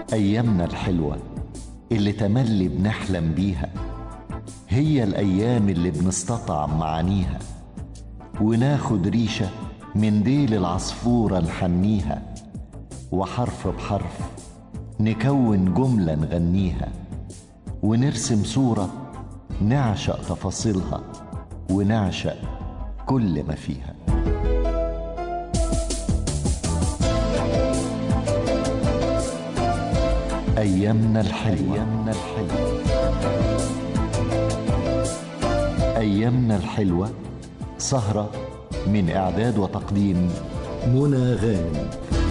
أيامنا الحلوة اللي تملي بنحلم بيها هي الأيام اللي بنستطعم معانيها وناخد ريشة من ديل العصفورة نحنيها وحرف بحرف نكون جملة نغنيها ونرسم صورة نعشق تفاصيلها ونعشق كل ما فيها أيامنا الحلوة أيامنا الحلوة أيامنا الحلوة سهرة من إعداد وتقديم منى غانم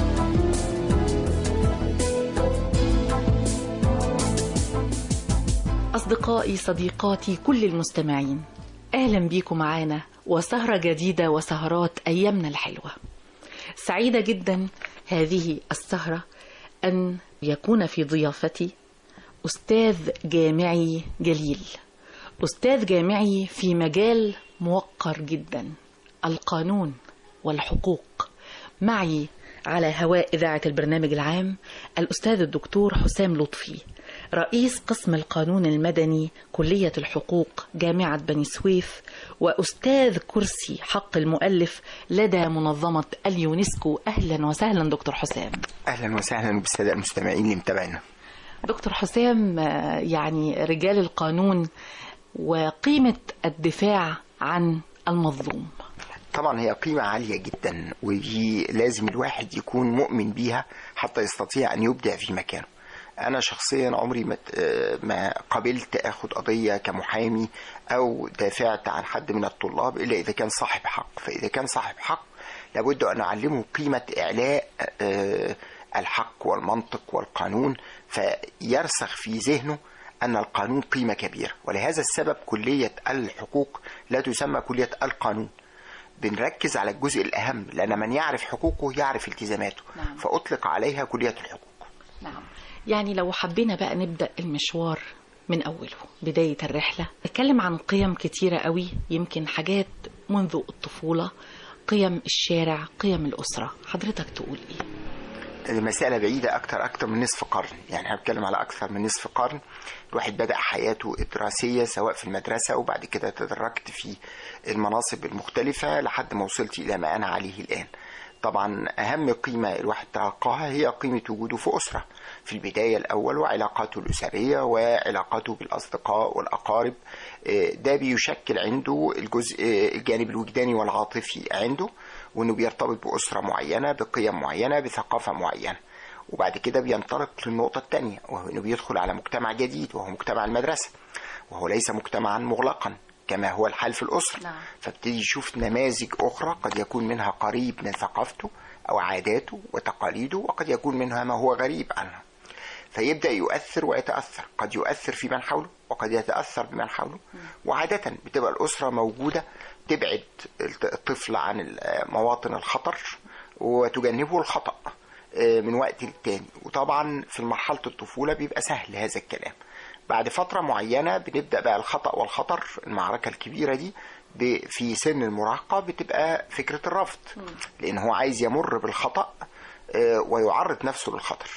أصدقائي صديقاتي كل المستمعين أهلا بيكم معانا وسهرة جديدة وسهرات أيامنا الحلوة سعيدة جدا هذه السهرة أن يكون في ضيافتي أستاذ جامعي جليل أستاذ جامعي في مجال موقر جدا القانون والحقوق معي على هواء إذاعة البرنامج العام الأستاذ الدكتور حسام لطفي رئيس قسم القانون المدني كلية الحقوق جامعة بني سويف وأستاذ كرسي حق المؤلف لدى منظمة اليونسكو أهلا وسهلا دكتور حسام اهلا وسهلا بالساده المستمعين اللي متابعينا دكتور حسام آه، يعني رجال القانون وقيمة الدفاع عن المظلوم طبعا هي قيمه عاليه جدا ودي لازم الواحد يكون مؤمن بيها حتى يستطيع ان يبدع في مكانه انا شخصيا عمري ما ت- ما قبلت اخد قضيه كمحامي او دافعت عن حد من الطلاب الا اذا كان صاحب حق فاذا كان صاحب حق لابد ان اعلمه قيمه اعلاء آه، الحق والمنطق والقانون فيرسخ في ذهنه أن القانون قيمة كبيرة ولهذا السبب كلية الحقوق لا تسمى كلية القانون بنركز على الجزء الأهم لأن من يعرف حقوقه يعرف التزاماته نعم. فأطلق عليها كلية الحقوق نعم يعني لو حبينا بقى نبدأ المشوار من أوله بداية الرحلة نتكلم عن قيم كتيرة قوي يمكن حاجات منذ الطفولة قيم الشارع قيم الأسرة حضرتك تقول إيه المسألة بعيدة أكتر أكتر من نصف قرن يعني احنا بنتكلم على أكثر من نصف قرن الواحد بدأ حياته الدراسية سواء في المدرسة وبعد كده تدرجت في المناصب المختلفة لحد ما وصلت إلى ما أنا عليه الآن طبعا أهم قيمة الواحد تلقاها هي قيمة وجوده في أسرة في البداية الأول وعلاقاته الأسرية وعلاقاته بالأصدقاء والأقارب آه، ده بيشكل عنده الجزء آه، الجانب الوجداني والعاطفي عنده وانه بيرتبط باسره معينه بقيم معينه بثقافه معينه وبعد كده بينطلق للنقطه الثانيه وهو انه بيدخل على مجتمع جديد وهو مجتمع المدرسه وهو ليس مجتمعا مغلقا كما هو الحال في الاسره نعم. فابتدي يشوف نماذج اخرى قد يكون منها قريب من ثقافته او عاداته وتقاليده وقد يكون منها ما هو غريب عنها فيبدا يؤثر ويتاثر قد يؤثر في من حوله وقد يتاثر بمن حوله وعاده بتبقى الاسره موجوده تبعد الطفل عن مواطن الخطر وتجنبه الخطا آه، من وقت للتاني وطبعا في مرحله الطفوله بيبقى سهل هذا الكلام بعد فتره معينه بنبدا بقى الخطا والخطر المعركه الكبيره دي ب- في سن المراهقه بتبقى فكره الرفض لان هو عايز يمر بالخطا آه، ويعرض نفسه للخطر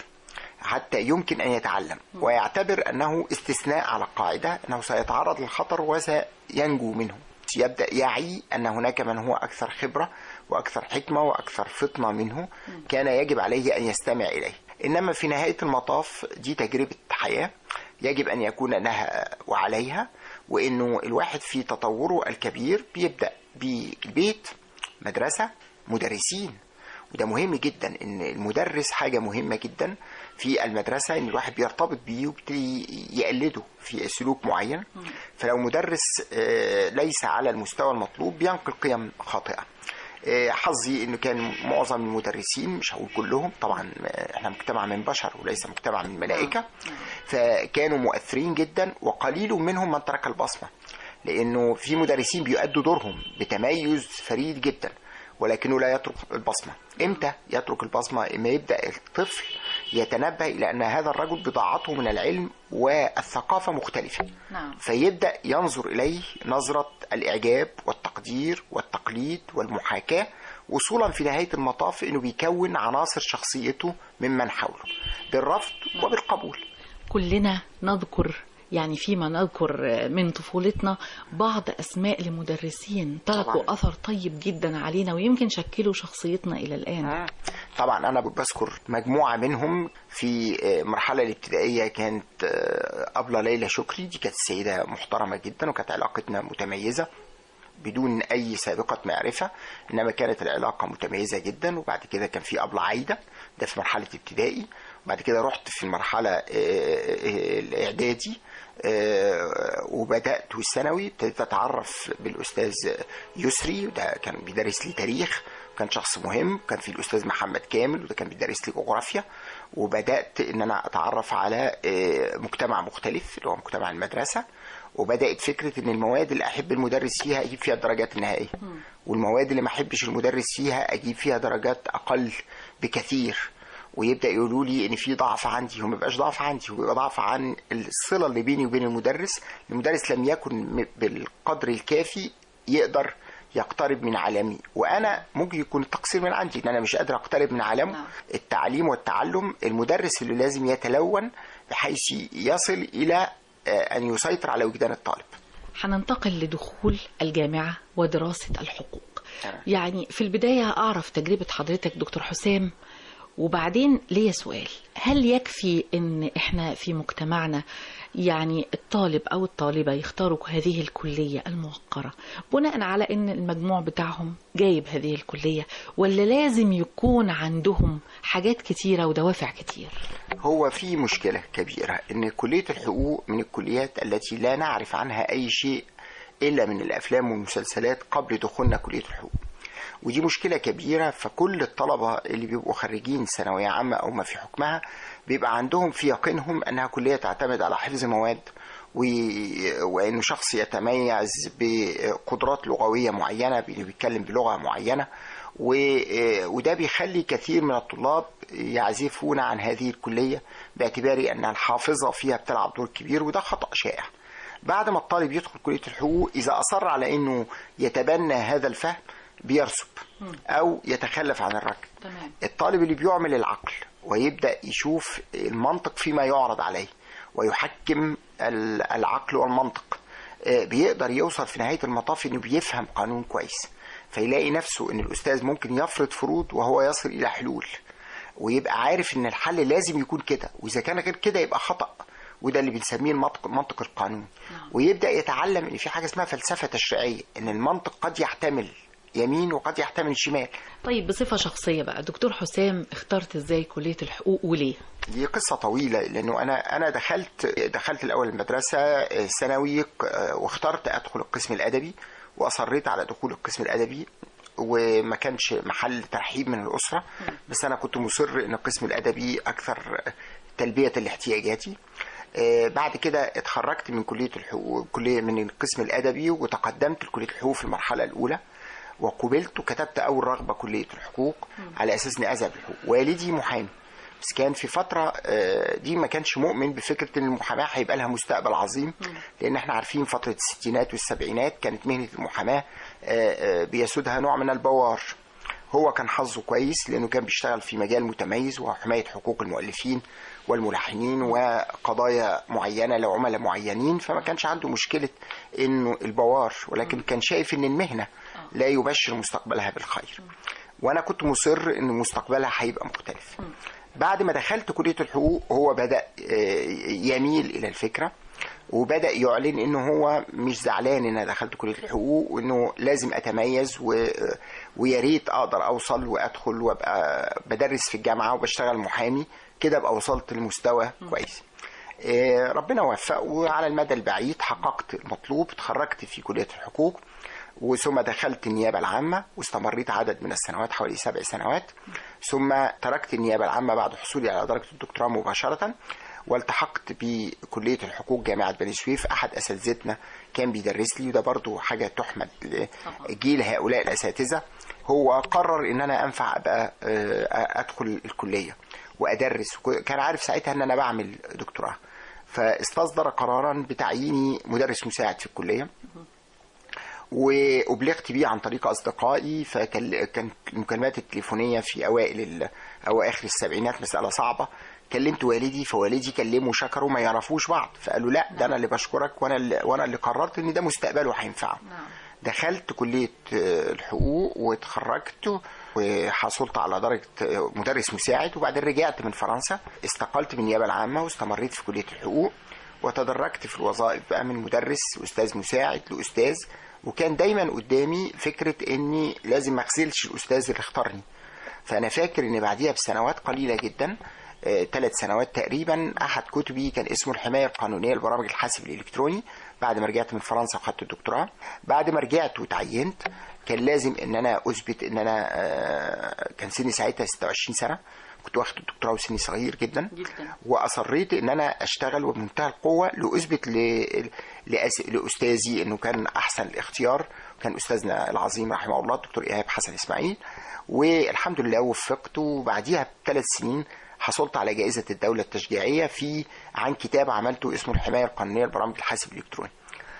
حتى يمكن أن يتعلم ويعتبر أنه استثناء على القاعدة أنه سيتعرض للخطر وسينجو منه يبدأ يعي أن هناك من هو أكثر خبرة وأكثر حكمة وأكثر فطنة منه كان يجب عليه أن يستمع إليه إنما في نهاية المطاف دي تجربة حياة يجب أن يكون لها وعليها وإنه الواحد في تطوره الكبير بيبدأ بالبيت مدرسة مدرسين وده مهم جدا ان المدرس حاجه مهمه جدا في المدرسه ان الواحد بيرتبط بيه ويبتدي يقلده في سلوك معين فلو مدرس آه، ليس على المستوى المطلوب بينقل قيم خاطئه آه، حظي انه كان معظم المدرسين مش هقول كلهم طبعا آه، احنا مجتمع من بشر وليس مجتمع من ملائكه فكانوا مؤثرين جدا وقليل منهم من ترك البصمه لانه في مدرسين بيؤدوا دورهم بتميز فريد جدا ولكنه لا يترك البصمه امتى يترك البصمه اما يبدا الطفل يتنبه الى ان هذا الرجل بضاعته من العلم والثقافه مختلفه نعم. فيبدا ينظر اليه نظره الاعجاب والتقدير والتقليد والمحاكاه وصولا في نهايه المطاف انه بيكون عناصر شخصيته ممن حوله بالرفض وبالقبول كلنا نذكر يعني فيما نذكر من طفولتنا بعض أسماء لمدرسين تركوا طبعاً. أثر طيب جدا علينا ويمكن شكلوا شخصيتنا إلى الآن طبعا انا بذكر مجموعه منهم في المرحله الابتدائيه كانت ابله ليلى شكري دي كانت سيده محترمه جدا وكانت علاقتنا متميزه بدون اي سابقه معرفه انما كانت العلاقه متميزه جدا وبعد كده كان في ابله عايده ده في مرحله ابتدائي وبعد كده رحت في المرحله آه، آه، الاعدادي آه، وبدات الثانوي ابتديت اتعرف بالاستاذ يسري وده كان بيدرس لي تاريخ كان شخص مهم كان في الاستاذ محمد كامل وده كان بيدرس لي جغرافيا وبدات ان انا اتعرف على آه، مجتمع مختلف اللي هو مجتمع المدرسه وبدات فكره ان المواد اللي احب المدرس فيها اجيب فيها الدرجات النهائيه والمواد اللي ما احبش المدرس فيها اجيب فيها درجات اقل بكثير ويبدا يقولوا لي ان في ضعف عندي هو ما بيبقاش ضعف عندي هو بيبقى ضعف عن الصله اللي بيني وبين المدرس المدرس لم يكن م- بالقدر الكافي يقدر يقترب من عالمي وانا ممكن يكون التقصير من عندي ان انا مش قادر اقترب من عالمه نعم. التعليم والتعلم المدرس اللي لازم يتلون بحيث يصل الى آه، ان يسيطر على وجدان الطالب هننتقل لدخول الجامعة ودراسة الحقوق تمام. يعني في البداية أعرف تجربة حضرتك دكتور حسام وبعدين ليا سؤال هل يكفي ان احنا في مجتمعنا يعني الطالب او الطالبة يختاروا هذه الكلية الموقرة بناء على ان المجموع بتاعهم جايب هذه الكلية ولا لازم يكون عندهم حاجات كتيرة ودوافع كتير هو في مشكلة كبيرة إن كلية الحقوق من الكليات التي لا نعرف عنها أي شيء إلا من الأفلام والمسلسلات قبل دخولنا كلية الحقوق ودي مشكلة كبيرة فكل الطلبة اللي بيبقوا خريجين ثانوية عامة أو ما في حكمها بيبقى عندهم في يقينهم أنها كلية تعتمد على حفظ مواد و... وانه شخص يتميز بقدرات لغويه معينه بي- بيتكلم بلغه معينه و... وده بيخلي كثير من الطلاب يعزفون عن هذه الكليه باعتبار ان الحافظه فيها بتلعب دور كبير وده خطا شائع بعد ما الطالب يدخل كليه الحقوق اذا اصر على انه يتبنى هذا الفهم بيرسب او يتخلف عن الركب تمام الطالب اللي بيعمل العقل ويبدا يشوف المنطق فيما يعرض عليه ويحكم ال- العقل والمنطق آه، بيقدر يوصل في نهايه المطاف انه بيفهم قانون كويس فيلاقي نفسه ان الاستاذ ممكن يفرض فروض وهو يصل الى حلول ويبقى عارف ان الحل لازم يكون كده واذا كان غير كده يبقى خطا وده اللي بنسميه المنطق منطق القانون ويبدا يتعلم ان في حاجه اسمها فلسفه تشريعيه ان المنطق قد يحتمل يمين وقد يحتمل شمال طيب بصفة شخصية بقى دكتور حسام اخترت ازاي كلية الحقوق وليه دي قصة طويلة لأنه أنا أنا دخلت دخلت الأول المدرسة آه، ثانوي آه، واخترت أدخل القسم الأدبي وأصريت على دخول القسم الأدبي وما كانش محل ترحيب من الأسرة بس أنا كنت مصر إن القسم الأدبي أكثر تلبية لاحتياجاتي آه، بعد كده اتخرجت من كلية الحقوق كلية من القسم الأدبي وتقدمت لكلية الحقوق في المرحلة الأولى وقبلت وكتبت أول رغبة كلية الحقوق على أساس إني أذهب الحقوق والدي محامي بس كان في فترة آه، دي ما كانش مؤمن بفكرة ان المحاماة هيبقى لها مستقبل عظيم لان احنا عارفين فترة الستينات والسبعينات كانت مهنة المحاماة آه، آه، بيسودها نوع من البوار هو كان حظه كويس لانه كان بيشتغل في مجال متميز وهو حماية حقوق المؤلفين والملحنين وقضايا معينة لعملاء معينين فما كانش عنده مشكلة انه البوار ولكن كان شايف ان المهنة لا يبشر مستقبلها بالخير وانا كنت مصر ان مستقبلها هيبقى مختلف بعد ما دخلت كلية الحقوق هو بدأ آه، يميل إلى الفكرة وبدأ يعلن إنه هو مش زعلان إن أنا دخلت كلية الحقوق وإنه لازم أتميز و... ويا ريت أقدر أوصل وأدخل وأبقى بدرس في الجامعة وبشتغل محامي كده أبقى وصلت لمستوى كويس آه، ربنا وفق وعلى المدى البعيد حققت المطلوب اتخرجت في كلية الحقوق وثم دخلت النيابة العامة واستمريت عدد من السنوات حوالي سبع سنوات ثم تركت النيابة العامة بعد حصولي على درجة الدكتوراه مباشرة والتحقت بكلية الحقوق جامعة بني سويف أحد أساتذتنا كان بيدرس لي وده برضو حاجة تحمد لجيل هؤلاء الأساتذة هو قرر إن أنا أنفع أبقى آه، أدخل الكلية وأدرس كان عارف ساعتها إن أنا بعمل دكتوراه فاستصدر قرارا بتعييني مدرس مساعد في الكلية وأبلغت بيه عن طريق أصدقائي فكان كان المكالمات التليفونية في أوائل ال- أواخر السبعينات مسألة صعبة كلمت والدي فوالدي كلمه شكروا ما يعرفوش بعض فقالوا لا ده أنا اللي بشكرك وأنا اللي وأنا اللي قررت إن ده مستقبله هينفعه دخلت كلية آه، الحقوق واتخرجت وحصلت على درجة آه، مدرس مساعد وبعدين رجعت من فرنسا استقلت من النيابة العامة واستمريت في كلية الحقوق وتدرجت في الوظائف بقى من مدرس واستاذ مساعد لاستاذ وكان دايما قدامي فكرة اني لازم ما اغسلش الاستاذ اللي اختارني فانا فاكر ان بعديها بسنوات قليلة جدا ثلاث سنوات تقريبا احد كتبي كان اسمه الحمايه القانونيه لبرامج الحاسب الالكتروني بعد ما رجعت من فرنسا وخدت الدكتوراه بعد ما رجعت وتعينت كان لازم ان انا اثبت ان انا آه، كان سني ساعتها 26 سنه كنت واخد الدكتوراه وسني صغير جدا جدا. واصريت ان انا اشتغل وبمنتهى القوه لاثبت ل... لأس... لاستاذي انه كان احسن الاختيار كان استاذنا العظيم رحمه الله الدكتور ايهاب حسن اسماعيل والحمد لله وفقت وبعديها بثلاث سنين حصلت على جائزة الدولة التشجيعية في عن كتاب عملته اسمه الحماية القانونية لبرامج الحاسب الإلكتروني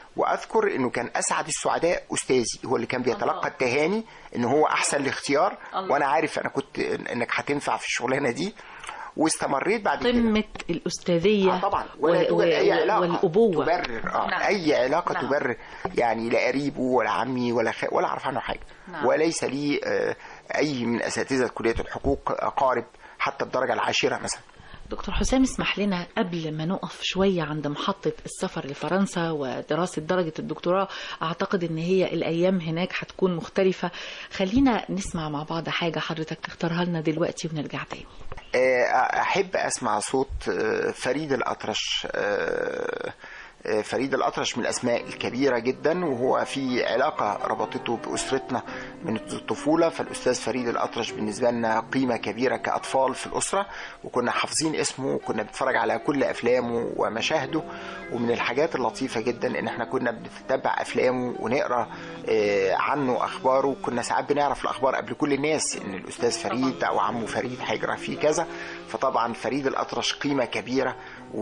وأذكر إنه كان أسعد السعداء أستاذي هو اللي كان بيتلقى التهاني إن هو أحسن الاختيار الله. وأنا عارف أنا كنت إنك هتنفع في الشغلانة دي واستمريت بعد كده قمة الأستاذية آه طبعا ولا و- توجد و- اي علاقه والأبوة تبرر آه نعم. اي علاقه نعم. تبرر يعني لا قريبه ولا عمي ولا خ... ولا اعرف عنه حاجه نعم. وليس لي آه اي من اساتذه كليه الحقوق اقارب حتى الدرجه العاشره مثلا دكتور حسام اسمح لنا قبل ما نقف شوية عند محطة السفر لفرنسا ودراسة درجة الدكتوراه أعتقد إن هي الأيام هناك هتكون مختلفة خلينا نسمع مع بعض حاجة حضرتك تختارها لنا دلوقتي ونرجع تاني آه، احب اسمع صوت آه، فريد الاطرش آه، آه، فريد الأطرش من الأسماء الكبيرة جدا وهو في علاقة ربطته بأسرتنا من الطفولة فالأستاذ فريد الأطرش بالنسبة لنا قيمة كبيرة كأطفال في الأسرة وكنا حافظين اسمه وكنا بنتفرج على كل أفلامه ومشاهده ومن الحاجات اللطيفة جدا إن احنا كنا بنتبع أفلامه ونقرأ آه، عنه أخباره كنا ساعات بنعرف الأخبار قبل كل الناس إن الأستاذ فريد أو عمه فريد هيجرى فيه كذا فطبعا فريد الأطرش قيمة كبيرة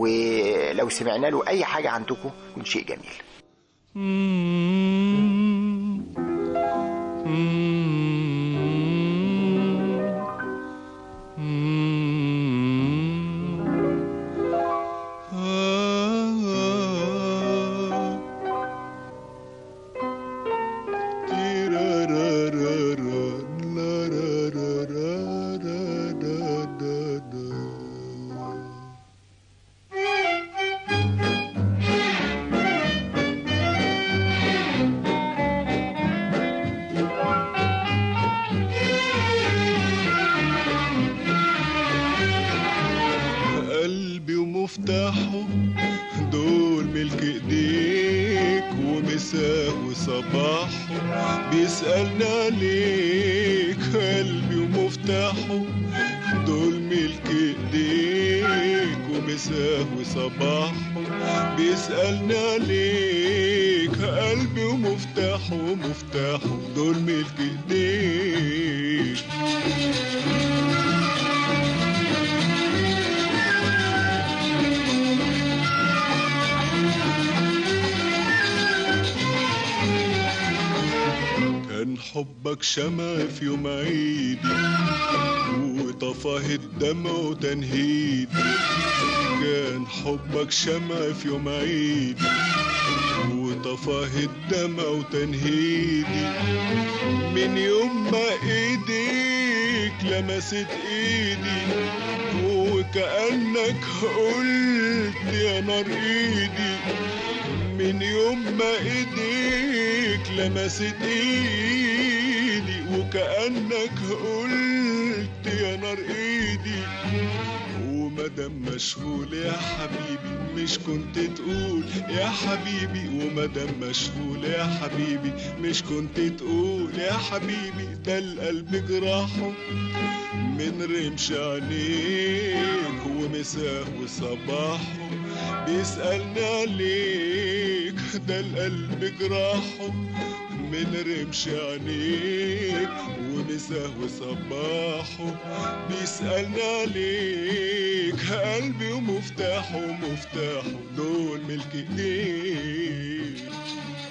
ولو سمعنا له أي حاجة عندكم يكون شيء جميل قلبي ومفتاحه دول ملك ايديك ومساه وصباحه بيسألنا عليك قلبي ومفتاحه دول ملك ايديك ومساه وصباحه بيسألنا عليك قلبي ومفتاحه ومفتاحه دول ملك ايديك كان حبك شمع في يوم عيدي وطفاه الدمع وتنهيدي كان حبك شمع في يوم عيدي وطفاه الدمع وتنهيدي من يوم ما ايديك لمست ايدي وكأنك قلت يا نار ايدي من يوم ما ايديك لمست ايدي وكأنك قلت يا نار ايدي ومادام مشغول يا حبيبي مش كنت تقول يا حبيبي ومادام مشغول يا حبيبي مش كنت تقول يا حبيبي ده القلب جراحه من رمش عينيك ومساه وصباحه بيسألنا عليك ده القلب جراحه من رمش عينيك ومساه وصباحه بيسألنا عليك قلبي ومفتاحه ومفتاحه دول ملك ايديك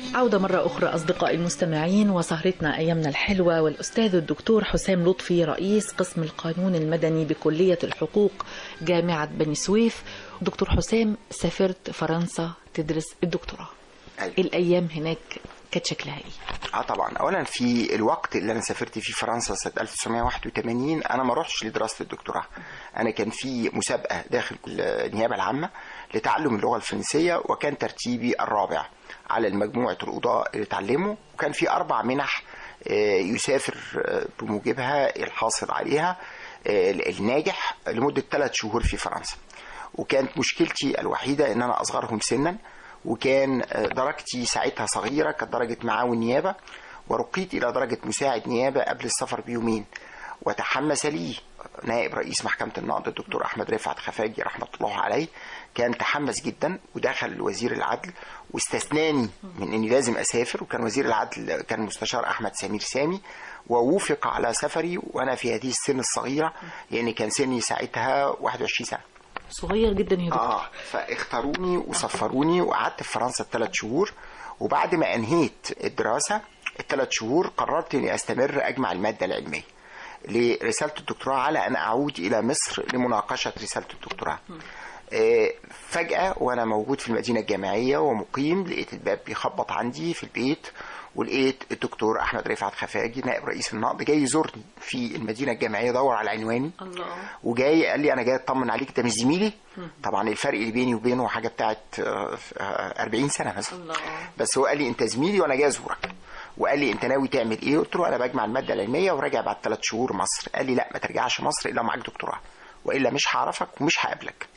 عودة مرة أخرى أصدقائي المستمعين وسهرتنا أيامنا الحلوة والأستاذ الدكتور حسام لطفي رئيس قسم القانون المدني بكلية الحقوق جامعة بني سويف دكتور حسام سافرت فرنسا تدرس الدكتوراه أيوة. الأيام هناك كانت شكلها إيه؟ اه طبعا اولا في الوقت اللي انا سافرت فيه فرنسا سنه 1981 انا ما رحتش لدراسه الدكتوراه انا كان في مسابقه داخل النيابه العامه لتعلم اللغه الفرنسيه وكان ترتيبي الرابع على مجموعه القضاء اللي اتعلموا وكان في اربع منح آه، يسافر آه، بموجبها الحاصل عليها آه، الناجح لمده ثلاث شهور في فرنسا وكانت مشكلتي الوحيده ان انا اصغرهم سنا وكان آه، درجتي ساعتها صغيره كانت درجه معاون نيابه ورقيت الى درجه مساعد نيابه قبل السفر بيومين وتحمس لي نائب رئيس محكمة النقض الدكتور أحمد رفعت خفاجي رحمة الله عليه كان تحمس جدا ودخل وزير العدل واستثناني من اني لازم اسافر وكان وزير العدل كان مستشار احمد سمير سامي ووافق على سفري وانا في هذه السن الصغيره لان كان سني ساعتها 21 سنه صغير جدا يا دكتور اه فاختاروني وسفروني وقعدت في فرنسا ثلاث شهور وبعد ما انهيت الدراسه الثلاث شهور قررت اني استمر اجمع الماده العلميه لرساله الدكتوراه على ان اعود الى مصر لمناقشه رساله الدكتوراه آه، فجأة وأنا موجود في المدينة الجامعية ومقيم لقيت الباب بيخبط عندي في البيت ولقيت الدكتور أحمد رفعت خفاجي نائب رئيس النقض جاي يزورني في المدينة الجامعية يدور على عنواني الله وجاي قال لي انا جاي اطمن عليك ده مش زميلي طبعا الفرق اللي بيني وبينه حاجه بتاعت آه، آه، 40 سنه مثلا الله. بس هو قال لي انت زميلي وانا جاي ازورك وقال لي انت ناوي تعمل ايه قلت له انا بجمع الماده العلميه وراجع بعد ثلاث شهور مصر قال لي لا ما ترجعش مصر الا معاك دكتوراه والا مش هعرفك ومش هقابلك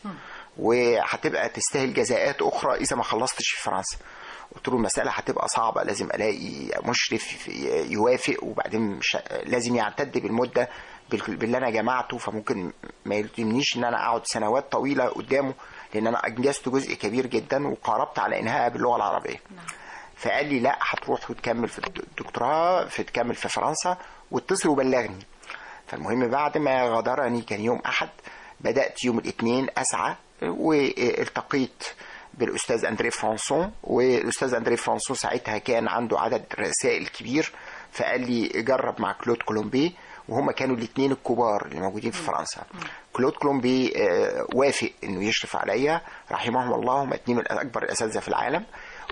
وهتبقى تستاهل جزاءات اخرى اذا ما خلصتش في فرنسا قلت له المسألة هتبقى صعبة لازم ألاقي مشرف يوافق وبعدين مش لازم يعتد بالمدة بال- باللي أنا جمعته فممكن ما يلزمنيش إن أنا أقعد سنوات طويلة قدامه لأن أنا أنجزت جزء كبير جدا وقاربت على إنهائها باللغة العربية. فقال لي لا هتروح وتكمل في الدكتوراه في تكمل في فرنسا واتصل وبلغني. فالمهم بعد ما غادرني كان يوم أحد بدأت يوم الاثنين أسعى والتقيت بالاستاذ اندري فرانسون والاستاذ اندري فرانسون ساعتها كان عنده عدد رسائل كبير فقال لي جرب مع كلود كولومبي وهما كانوا الاثنين الكبار اللي موجودين في فرنسا كلود كولومبي آه، وافق انه يشرف عليا رحمهم الله هم اثنين من اكبر الاساتذه في العالم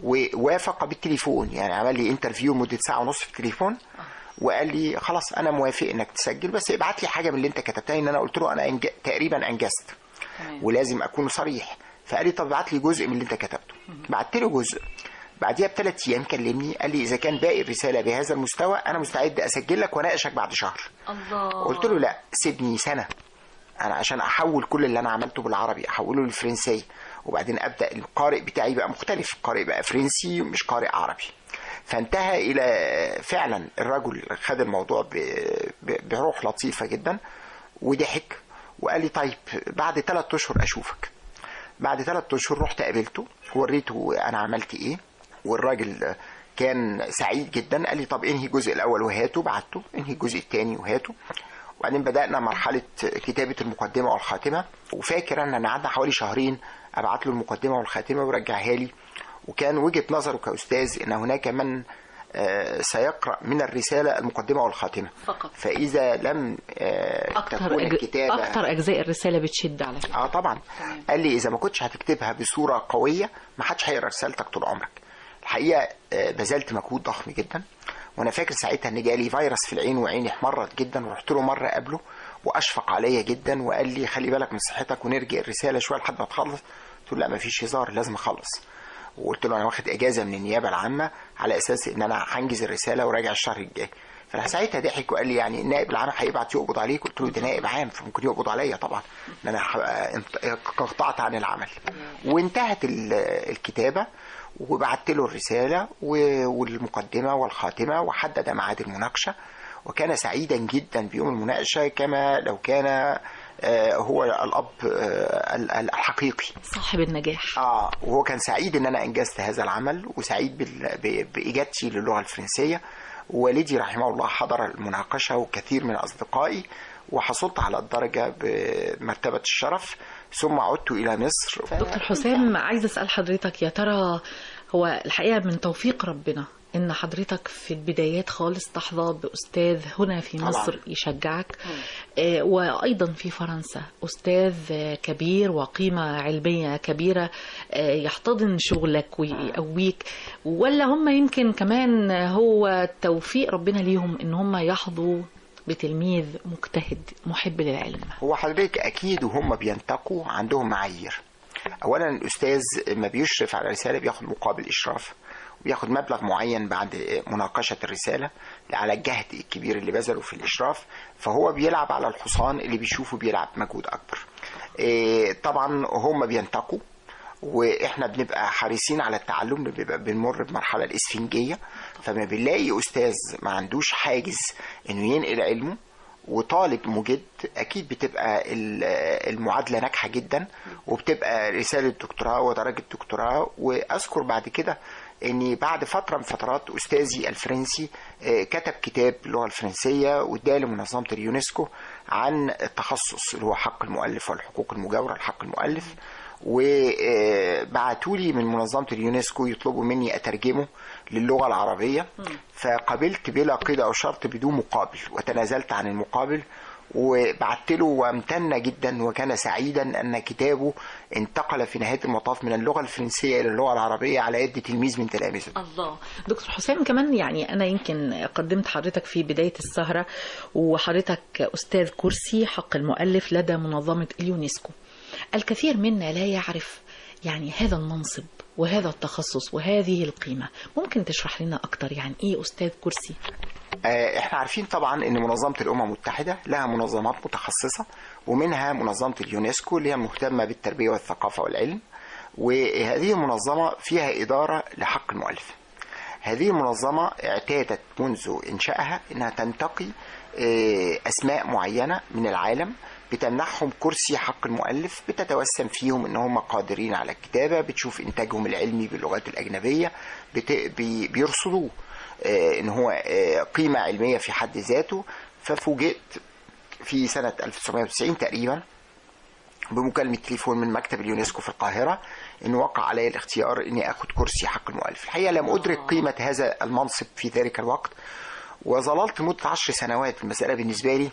ووافق بالتليفون يعني عمل لي انترفيو مده ساعه ونص في التليفون وقال لي خلاص انا موافق انك تسجل بس ابعت لي حاجه من اللي انت كتبتها ان انا قلت له انا أنج... تقريبا انجزت تمام. ولازم اكون صريح فقال لي طب ابعت لي جزء من اللي انت كتبته بعت له جزء بعديها بثلاث ايام كلمني قال لي اذا كان باقي الرساله بهذا المستوى انا مستعد اسجل لك واناقشك بعد شهر الله قلت له لا سيبني سنه انا عشان احول كل اللي انا عملته بالعربي احوله للفرنسيه وبعدين ابدا القارئ بتاعي بقى مختلف قارئ بقى فرنسي مش قارئ عربي فانتهى الى فعلا الرجل خد الموضوع ب- ب- بروح لطيفه جدا وضحك وقال لي طيب بعد ثلاث اشهر اشوفك بعد ثلاث اشهر رحت قابلته وريته انا عملت ايه والراجل كان سعيد جدا قال لي طب انهي الجزء الاول وهاته بعته انهي الجزء الثاني وهاته وبعدين بدانا مرحله كتابه المقدمه والخاتمه وفاكر ان انا قعدنا حوالي شهرين ابعت له المقدمه والخاتمه ويرجعها لي وكان وجهه نظره كاستاذ ان هناك من آه، سيقرا من الرساله المقدمه والخاتمه فقط. فاذا لم آه، اكتر تكون أج... الكتابه اكتر اجزاء الرساله بتشد على فكره اه طبعا قال لي اذا ما كنتش هتكتبها بصوره قويه ما حدش هيقرا رسالتك طول عمرك الحقيقه آه، بذلت مجهود ضخم جدا وانا فاكر ساعتها ان جالي فيروس في العين وعيني احمرت جدا ورحت له مره قبله واشفق عليا جدا وقال لي خلي بالك من صحتك ونرجع الرساله شويه لحد ما تخلص قلت له لا ما فيش هزار لازم اخلص وقلت له انا واخد اجازه من النيابه العامه على اساس ان انا هنجز الرساله وراجع الشهر الجاي فراح ساعتها ضحك وقال لي يعني النائب العام هيبعت يقبض عليك قلت له ده نائب عام فممكن يقبض عليا طبعا ان انا هبقى انت- قطعت عن العمل وانتهت ال- الكتابه وبعت له الرساله و- والمقدمه والخاتمه وحدد ميعاد المناقشه وكان سعيدا جدا بيوم المناقشه كما لو كان آه، هو الاب آه، ال- ال- الحقيقي صاحب النجاح اه وهو كان سعيد ان انا انجزت هذا العمل وسعيد بال- ب- باجابتي للغه الفرنسيه والدي رحمه الله حضر المناقشه وكثير من اصدقائي وحصلت على الدرجه بمرتبه الشرف ثم عدت الى مصر دكتور حسام عايزه اسال حضرتك يا ترى هو الحقيقة من توفيق ربنا إن حضرتك في البدايات خالص تحظى بأستاذ هنا في طبعاً. مصر يشجعك آه، وأيضا في فرنسا أستاذ آه، كبير وقيمة علمية كبيرة آه، يحتضن شغلك ويقويك ولا هم يمكن كمان هو توفيق ربنا ليهم إن هم يحظوا بتلميذ مجتهد محب للعلم هو حضرتك اكيد وهم بينتقوا عندهم معايير اولا الاستاذ ما بيشرف على رساله بياخد مقابل اشراف وبياخد مبلغ معين بعد مناقشه الرساله على الجهد الكبير اللي بذله في الاشراف فهو بيلعب على الحصان اللي بيشوفه بيلعب مجهود اكبر إيه، طبعا هم بينتقوا واحنا بنبقى حريصين على التعلم بنبقى بنمر بمرحله الاسفنجيه فما بنلاقي استاذ ما عندوش حاجز انه ينقل علمه وطالب مجد اكيد بتبقى ال- المعادله ناجحه جدا وبتبقى رساله دكتوراه ودرجه دكتوراه واذكر بعد كده اني بعد فتره من فترات استاذي الفرنسي آه، كتب كتاب باللغه الفرنسيه واداه لمنظمه اليونسكو عن التخصص اللي هو حق المؤلف والحقوق المجاوره لحق المؤلف وبعتوا لي من منظمه اليونسكو يطلبوا مني اترجمه للغه العربيه فقبلت بلا قيد او شرط بدون مقابل وتنازلت عن المقابل وبعت له وامتن جدا وكان سعيدا ان كتابه انتقل في نهايه المطاف من اللغه الفرنسيه الى اللغه العربيه على يد تلميذ من تلامذته الله دكتور حسام كمان يعني أنا يمكن قدمت حضرتك في بداية السهرة وحضرتك أستاذ كرسي حق المؤلف لدى منظمة اليونسكو الكثير منا لا يعرف يعني هذا المنصب وهذا التخصص وهذه القيمة ممكن تشرح لنا أكتر يعني إيه أستاذ كرسي آه، احنا عارفين طبعا ان منظمه الامم المتحده لها منظمات متخصصه ومنها منظمه اليونسكو اللي هي مهتمه بالتربيه والثقافه والعلم وهذه المنظمه فيها اداره لحق المؤلف هذه المنظمه اعتادت منذ انشائها انها تنتقي آه، اسماء معينه من العالم بتمنحهم كرسي حق المؤلف بتتوسم فيهم ان هم قادرين على الكتابه بتشوف انتاجهم العلمي باللغات الاجنبيه بت... بي... بيرصدوه آه، ان هو آه، قيمه علميه في حد ذاته ففوجئت في سنه 1990 تقريبا بمكالمة تليفون من مكتب اليونسكو في القاهرة إن وقع علي الاختيار إني أخذ كرسي حق المؤلف الحقيقة لم أدرك قيمة هذا المنصب في ذلك الوقت وظللت مدة عشر سنوات المسألة بالنسبة لي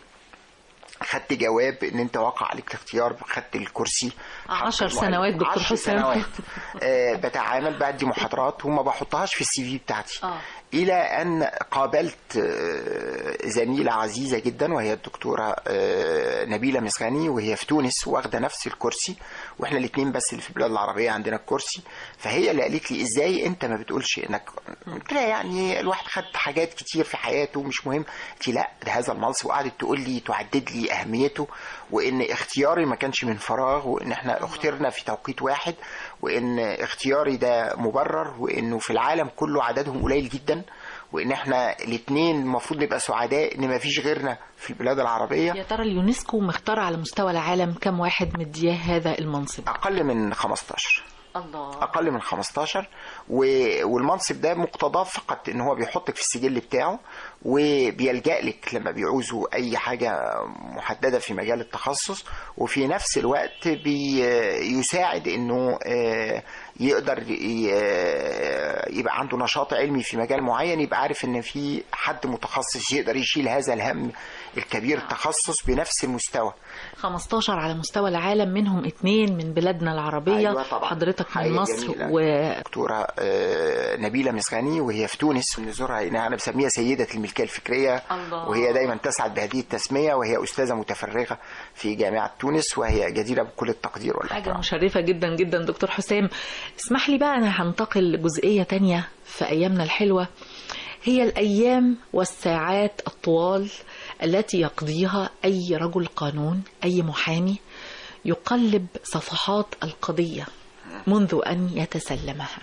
خدت جواب ان انت وقع عليك الاختيار خدت الكرسي حق عشر المؤلف. سنوات دكتور عشر حسام. سنوات آه بتعامل بدي محاضرات وما بحطهاش في السي في بتاعتي آه. الى ان قابلت آه، زميله عزيزه جدا وهي الدكتوره آه، نبيله مسغني وهي في تونس واخده نفس الكرسي واحنا الاثنين بس اللي في البلاد العربيه عندنا الكرسي فهي اللي قالت لي ازاي انت ما بتقولش انك قلت لها يعني الواحد خد حاجات كتير في حياته مش مهم قلت لي لا ده هذا المنصب وقعدت تقول لي تعدد لي اهميته وان اختياري ما كانش من فراغ وان احنا اخترنا في توقيت واحد وان اختياري ده مبرر وانه في العالم كله عددهم قليل جدا وان احنا الاثنين المفروض نبقى سعداء ان ما فيش غيرنا في البلاد العربيه يا ترى اليونسكو مختار على مستوى العالم كم واحد مدياه هذا المنصب اقل من 15 الله اقل من 15 و- والمنصب ده مقتضاه فقط ان هو بيحطك في السجل بتاعه وبيلجا لك لما بيعوزوا اي حاجه محدده في مجال التخصص وفي نفس الوقت بيساعد انه آه، يقدر ي- آه، يبقى عنده نشاط علمي في مجال معين يبقى عارف ان في حد متخصص يقدر يشيل هذا الهم الكبير التخصص بنفس المستوى 15 على مستوى العالم منهم اثنين من بلادنا العربية أيوة طبعا. حضرتك من حقيقة مصر جميلة. و دكتورة آه، نبيلة مسغني وهي في تونس بنزورها هنا أنا بسميها سيدة الملكية الفكرية الله. وهي دايما تسعد بهذه التسمية وهي أستاذة متفرغة في جامعة تونس وهي جديرة بكل التقدير حاجة والاحترام مشرفة جدا جدا دكتور حسام اسمح لي بقى أنا هنتقل لجزئية تانية في أيامنا الحلوة هي الأيام والساعات الطوال التي يقضيها أي رجل قانون أي محامي يقلب صفحات القضية منذ أن يتسلمها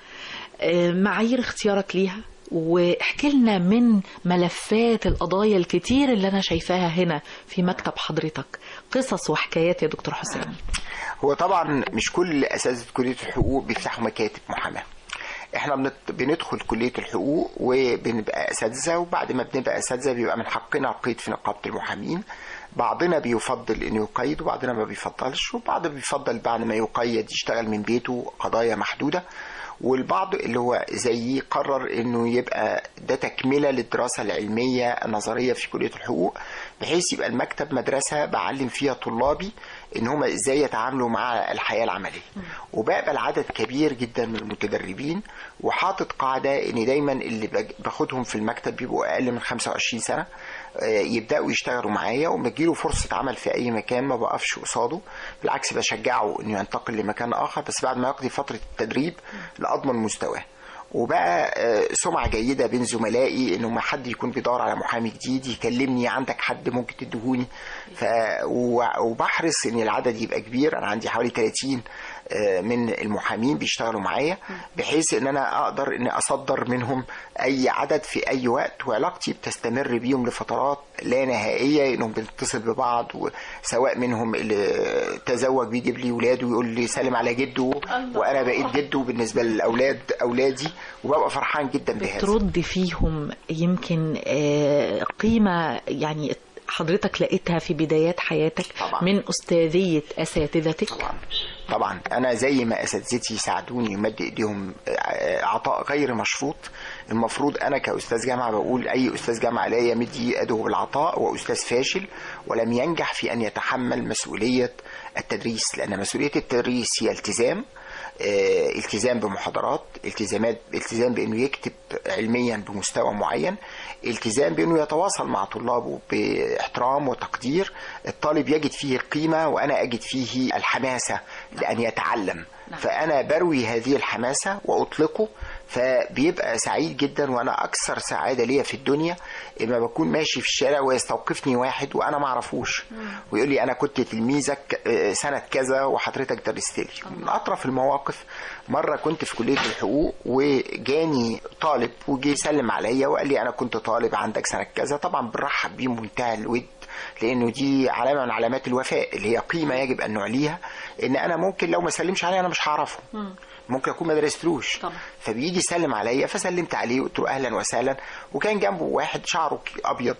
آه، معايير اختيارك ليها واحكي لنا من ملفات القضايا الكتير اللي أنا شايفاها هنا في مكتب حضرتك قصص وحكايات يا دكتور حسام هو طبعا مش كل أساتذة كلية الحقوق بيفتحوا مكاتب محاماة احنا بنت- بندخل كلية الحقوق وبنبقى أساتذة وبعد ما بنبقى أساتذة بيبقى من حقنا القيد في نقابة المحامين بعضنا بيفضل انه يقيد وبعضنا ما بيفضلش وبعض بيفضل بعد ما يقيد يشتغل من بيته قضايا محدودة والبعض اللي هو زيي قرر انه يبقى ده تكمله للدراسه العلميه النظريه في كليه الحقوق بحيث يبقى المكتب مدرسه بعلم فيها طلابي ان هم ازاي يتعاملوا مع الحياه العمليه وبقبل عدد كبير جدا من المتدربين وحاطط قاعده ان دايما اللي بج- باخدهم في المكتب بيبقوا اقل من 25 سنه آه، يبداوا يشتغلوا معايا وما تجيله فرصه عمل في اي مكان ما بقفش قصاده بالعكس بشجعه انه ينتقل لمكان اخر بس بعد ما يقضي فتره التدريب لاضمن مستواه وبقى آه، سمعة جيدة بين زملائي انه ما حد يكون بيدور على محامي جديد يكلمني عندك حد ممكن تدهوني ف... و- وبحرص ان العدد يبقى كبير انا عندي حوالي 30 آه، من المحامين بيشتغلوا معايا بحيث ان انا اقدر ان اصدر منهم اي عدد في اي وقت وعلاقتي بتستمر بيهم لفترات لا نهائيه انهم بنتصل ببعض سواء منهم اللي تزوج بيجيب لي ولاده ويقول لي سلم على جده وانا بقيت جده بالنسبه للاولاد اولادي وببقى فرحان جدا بهذا بترد فيهم يمكن آه، قيمة يعني حضرتك لقيتها في بدايات حياتك طبعا. من أستاذية أساتذتك طبعا طبعا انا زي ما اساتذتي ساعدوني يمد ايديهم آه، عطاء غير مشروط المفروض انا كاستاذ جامعه بقول اي استاذ جامعه لا يمد يده بالعطاء واستاذ فاشل ولم ينجح في ان يتحمل مسؤوليه التدريس لان مسؤوليه التدريس هي التزام آه، التزام بمحاضرات التزامات التزام بانه يكتب علميا بمستوى معين التزام بانه يتواصل مع طلابه باحترام وتقدير الطالب يجد فيه القيمه وانا اجد فيه الحماسه لان يتعلم نعم. فانا بروي هذه الحماسه واطلقه فبيبقى سعيد جدا وانا اكثر سعاده ليا في الدنيا اما بكون ماشي في الشارع ويستوقفني واحد وانا ما اعرفوش ويقول لي انا كنت تلميذك آه، سنه كذا وحضرتك درست لي من اطرف المواقف مره كنت في كليه الحقوق وجاني طالب وجي يسلم عليا وقال لي انا كنت طالب عندك سنه كذا طبعا بنرحب بيه بمنتهى الود لانه دي علامه من علامات الوفاء اللي هي قيمه يجب ان نعليها ان انا ممكن لو ما سلمش عليا انا مش هعرفه ممكن اكون ما درستلوش طبعا. فبيجي يسلم عليا فسلمت عليه وقلت له اهلا وسهلا وكان جنبه واحد شعره ابيض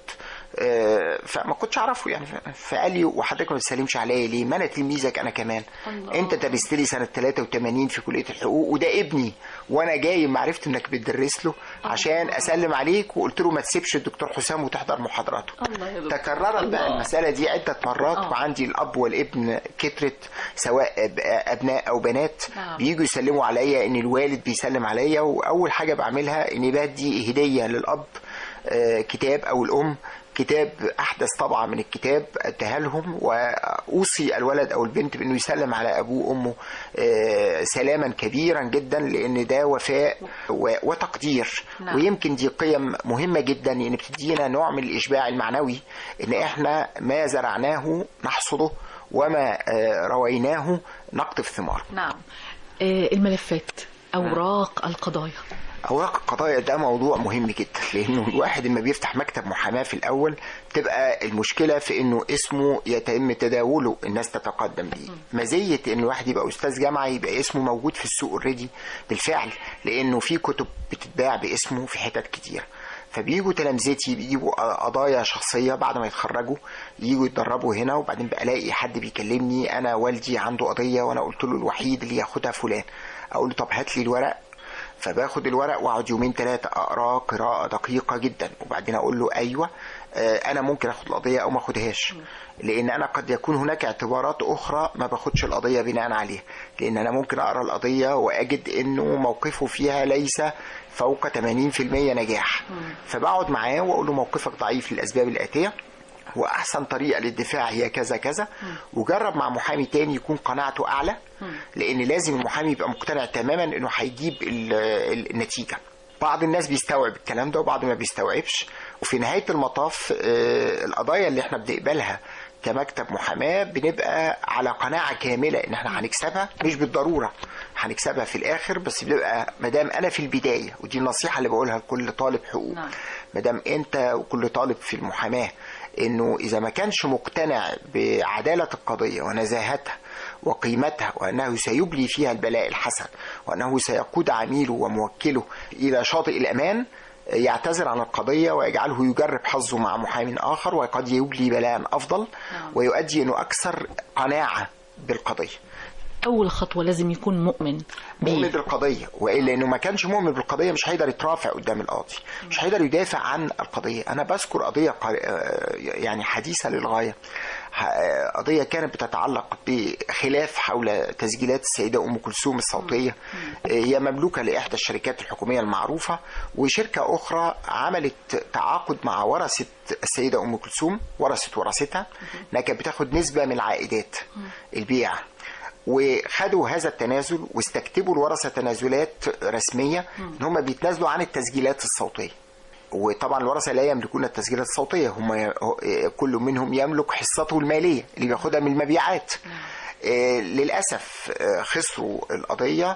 آه، فما كنتش اعرفه يعني ف- فقال لي وحضرتك ما بتسلمش عليا ليه؟ ما انا تلميذك انا كمان الله. انت درست لي سنه 83 في كليه الحقوق وده ابني وانا جاي ما عرفت انك بتدرس له عشان اسلم عليك وقلت له ما تسيبش الدكتور حسام وتحضر محاضراته الله يا دكتور. تكررت بقى الله. المساله دي عده مرات آه. وعندي الاب والابن كترت سواء أب- ابناء او بنات نعم. بييجوا يسلموا عليا ان الوالد بيسلم عليا واول حاجه بعملها اني بدي هديه للاب آه، كتاب او الام كتاب احدث طبعه من الكتاب اديها لهم واوصي الولد او البنت بانه يسلم على ابوه وامه آه، سلاما كبيرا جدا لان ده وفاء و- وتقدير نعم. ويمكن دي قيم مهمه جدا ان بتدينا نوع من الاشباع المعنوي ان احنا ما زرعناه نحصده وما آه، رويناه نقطف ثماره نعم آه، الملفات أوراق القضايا اوراق القضايا ده موضوع مهم جدا لانه الواحد لما بيفتح مكتب محاماه في الاول تبقى المشكله في انه اسمه يتم تداوله الناس تتقدم بيه مزيه ان الواحد يبقى استاذ جامعه يبقى اسمه موجود في السوق اوريدي بالفعل لانه في كتب بتتباع باسمه في حتت كتير فبيجوا تلامذتي بيجيبوا قضايا شخصيه بعد ما يتخرجوا يجوا يتدربوا هنا وبعدين بلاقي حد بيكلمني انا والدي عنده قضيه وانا قلت له الوحيد اللي ياخدها فلان اقول له طب هات لي الورق فباخد الورق واقعد يومين ثلاثه اقراه قراءه دقيقه جدا وبعدين اقول له ايوه آه، انا ممكن اخد القضيه او ما اخدهاش لان انا قد يكون هناك اعتبارات اخرى ما باخدش القضيه بناء عليها لان انا ممكن اقرا القضيه واجد انه موقفه فيها ليس فوق 80% نجاح فبقعد معاه واقول له موقفك ضعيف للاسباب الاتيه واحسن طريقه للدفاع هي كذا كذا وجرب مع محامي تاني يكون قناعته اعلى لان لازم المحامي يبقى مقتنع تماما انه هيجيب ال- ال- النتيجه بعض الناس بيستوعب الكلام ده وبعض ما بيستوعبش وفي نهايه المطاف آه، القضايا اللي احنا بنقبلها كمكتب محاماه بنبقى على قناعه كامله ان احنا هنكسبها مش بالضروره هنكسبها في الاخر بس بنبقى ما دام انا في البدايه ودي النصيحه اللي بقولها لكل طالب حقوق نعم. ما دام انت وكل طالب في المحاماه انه اذا ما كانش مقتنع بعداله القضيه ونزاهتها وقيمتها وانه سيبلي فيها البلاء الحسن وانه سيقود عميله وموكله الى شاطئ الامان يعتذر عن القضية ويجعله يجرب حظه مع محام آخر وقد يبلي بلاء أفضل نعم. ويؤدي أنه أكثر قناعة بالقضية اول خطوه لازم يكون مؤمن مؤمن بيه بالقضيه والا انه ما كانش مؤمن بالقضيه مش هيقدر يترافع قدام القاضي مش هيقدر يدافع عن القضيه انا بذكر قضيه قر- آه، يعني حديثه للغايه ح- آه، قضيه كانت بتتعلق بخلاف حول تسجيلات السيده ام كلثوم الصوتيه آه، هي مملوكه لاحدى الشركات الحكوميه المعروفه وشركه اخرى عملت تعاقد مع ورثه السيده ام كلثوم ورثه ورثتها انها كانت بتاخد نسبه من العائدات البيع وخدوا هذا التنازل واستكتبوا الورثه تنازلات رسميه ان هم بيتنازلوا عن التسجيلات الصوتيه وطبعا الورثه لا يملكون التسجيلات الصوتيه هم ي- كل منهم يملك حصته الماليه اللي بياخدها من المبيعات آه، للاسف آه، خسروا القضيه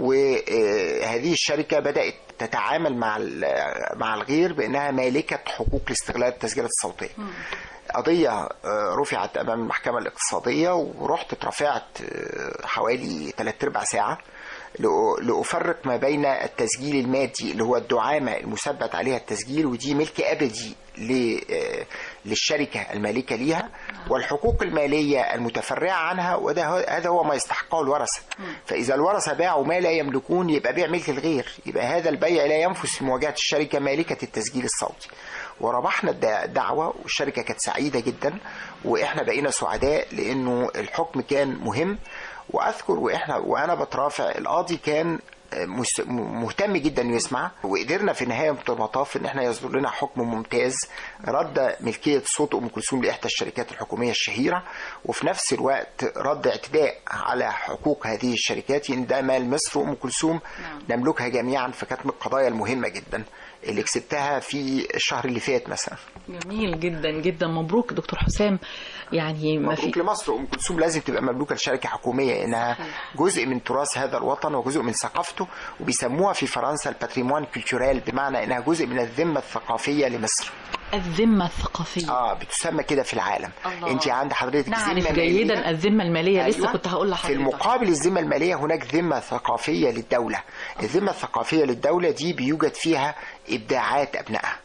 وهذه الشركه بدات تتعامل مع ال- مع الغير بانها مالكه حقوق لاستغلال التسجيلات الصوتيه قضية آه، رفعت أمام المحكمة الاقتصادية ورحت اترفعت آه، حوالي 3 أرباع ساعة لأ- لأفرق ما بين التسجيل المادي اللي هو الدعامة المثبت عليها التسجيل ودي ملك أبدي ل- آه، للشركة المالكة ليها والحقوق المالية المتفرعة عنها وده هو- هذا هو ما يستحقه الورثة فإذا الورثة باعوا ما لا يملكون يبقى بيع ملك الغير يبقى هذا البيع لا ينفس في مواجهة الشركة مالكة التسجيل الصوتي وربحنا الد- الدعوة والشركة كانت سعيدة جدا وإحنا بقينا سعداء لأنه الحكم كان مهم وأذكر وإحنا وأنا بترافع القاضي كان مس- مهتم جدا انه يسمع وقدرنا في نهايه المطاف ان احنا يصدر لنا حكم ممتاز رد ملكيه صوت ام كلثوم لاحدى الشركات الحكوميه الشهيره وفي نفس الوقت رد اعتداء على حقوق هذه الشركات ان ده مال مصر وام كلثوم نملكها جميعا فكانت من القضايا المهمه جدا اللي كسبتها في الشهر اللي فات مثلا جميل جدا جدا مبروك دكتور حسام يعني ما في مبروك لمصر ام كلثوم لازم تبقى مملوكه لشركه حكوميه انها جزء من تراث هذا الوطن وجزء من ثقافته وبيسموها في فرنسا الباتريمون كولتورال بمعنى انها جزء من الذمه الثقافيه لمصر الذمه الثقافيه اه بتسمى كده في العالم الله. انت عند حضرتك نعرف ذمة جيدا مالية. الذمه الماليه لسه أيوة. كنت هقول في لحضرتك المقابل الذمة المالية هناك ذمة ثقافية للدولة الذمة الثقافية للدولة دي بيوجد فيها إبداعات أبنائها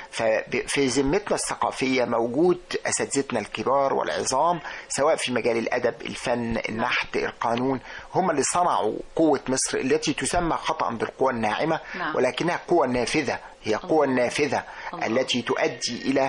ففي ذمتنا الثقافية موجود أساتذتنا الكبار والعظام سواء في مجال الأدب الفن النحت القانون هم اللي صنعوا قوة مصر التي تسمى خطأ بالقوى الناعمة نعم. ولكنها قوة نافذة هي قوة نافذة الله. التي تؤدي إلى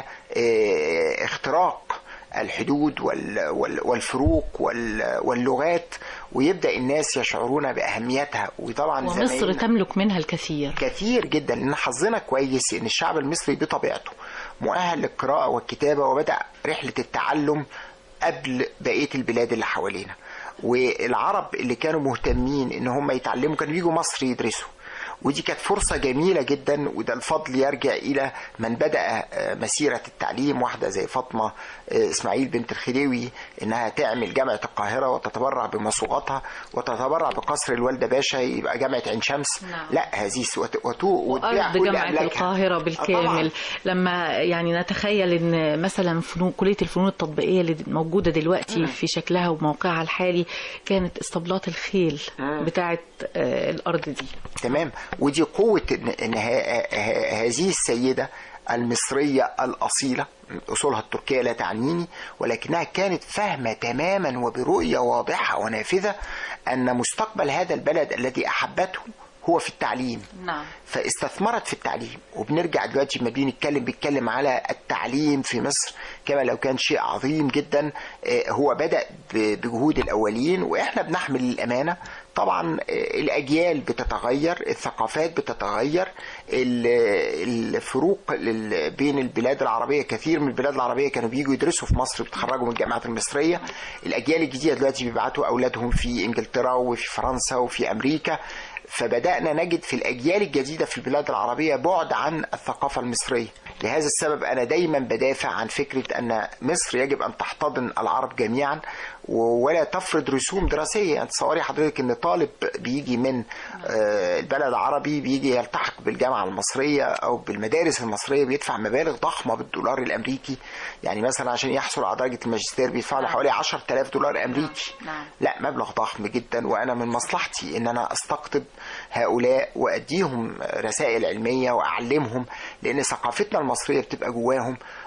آه، اختراق الحدود وال- وال- والفروق وال- واللغات ويبدا الناس يشعرون باهميتها وطبعا ومصر زمايلنا- تملك منها الكثير كثير جدا لان حظنا كويس ان الشعب المصري بطبيعته مؤهل للقراءه والكتابه وبدا رحله التعلم قبل بقيه البلاد اللي حوالينا والعرب اللي كانوا مهتمين ان هم يتعلموا كانوا بيجوا مصر يدرسوا ودي كانت فرصة جميلة جدا وده الفضل يرجع إلى من بدأ آه، مسيرة التعليم واحدة زي فاطمة آه، إسماعيل بنت الخديوي إنها تعمل جامعة القاهرة وتتبرع بمصوغاتها وتتبرع بقصر الوالدة باشا يبقى جامعة عين شمس نعم. لا هذه س- وت- وتو وتبيع أرض كل جامعة أملاكها. القاهرة آه، بالكامل طبعاً. لما يعني نتخيل ان مثلا فنون كلية الفنون التطبيقية اللي موجودة دلوقتي في شكلها وموقعها الحالي كانت اسطبلات الخيل بتاعت آه، الأرض دي تمام ودي قوة إن, إن ه- ه- هذه السيدة المصرية الأصيلة أصولها التركية لا تعنيني ولكنها كانت فاهمة تماما وبرؤية واضحة ونافذة أن مستقبل هذا البلد الذي أحبته هو في التعليم نعم فاستثمرت في التعليم وبنرجع دلوقتي ما بنيجي نتكلم بيتكلم على التعليم في مصر كما لو كان شيء عظيم جدا آه، هو بدأ ب- بجهود الأولين وإحنا بنحمل الأمانة طبعا آه، الأجيال بتتغير الثقافات بتتغير ال- الفروق لل- بين البلاد العربية كثير من البلاد العربية كانوا بيجوا يدرسوا في مصر بيتخرجوا من الجامعات المصرية الأجيال الجديدة دلوقتي بيبعتوا أولادهم في إنجلترا وفي فرنسا وفي أمريكا فبدأنا نجد في الأجيال الجديدة في البلاد العربية بعد عن الثقافة المصرية لهذا السبب أنا دايما بدافع عن فكرة أن مصر يجب أن تحتضن العرب جميعا ولا تفرض رسوم دراسية يعني تصوري حضرتك أن طالب بيجي من آه، البلد العربي بيجي يلتحق بالجامعة المصرية أو بالمدارس المصرية بيدفع مبالغ ضخمة بالدولار الأمريكي يعني مثلا عشان يحصل على درجة الماجستير بيدفع له حوالي 10000 دولار أمريكي نعم. لا مبلغ ضخم جدا وانا من مصلحتي ان انا استقطب هؤلاء واديهم رسائل علميه واعلمهم لان ثقافتنا المصريه بتبقى جواهم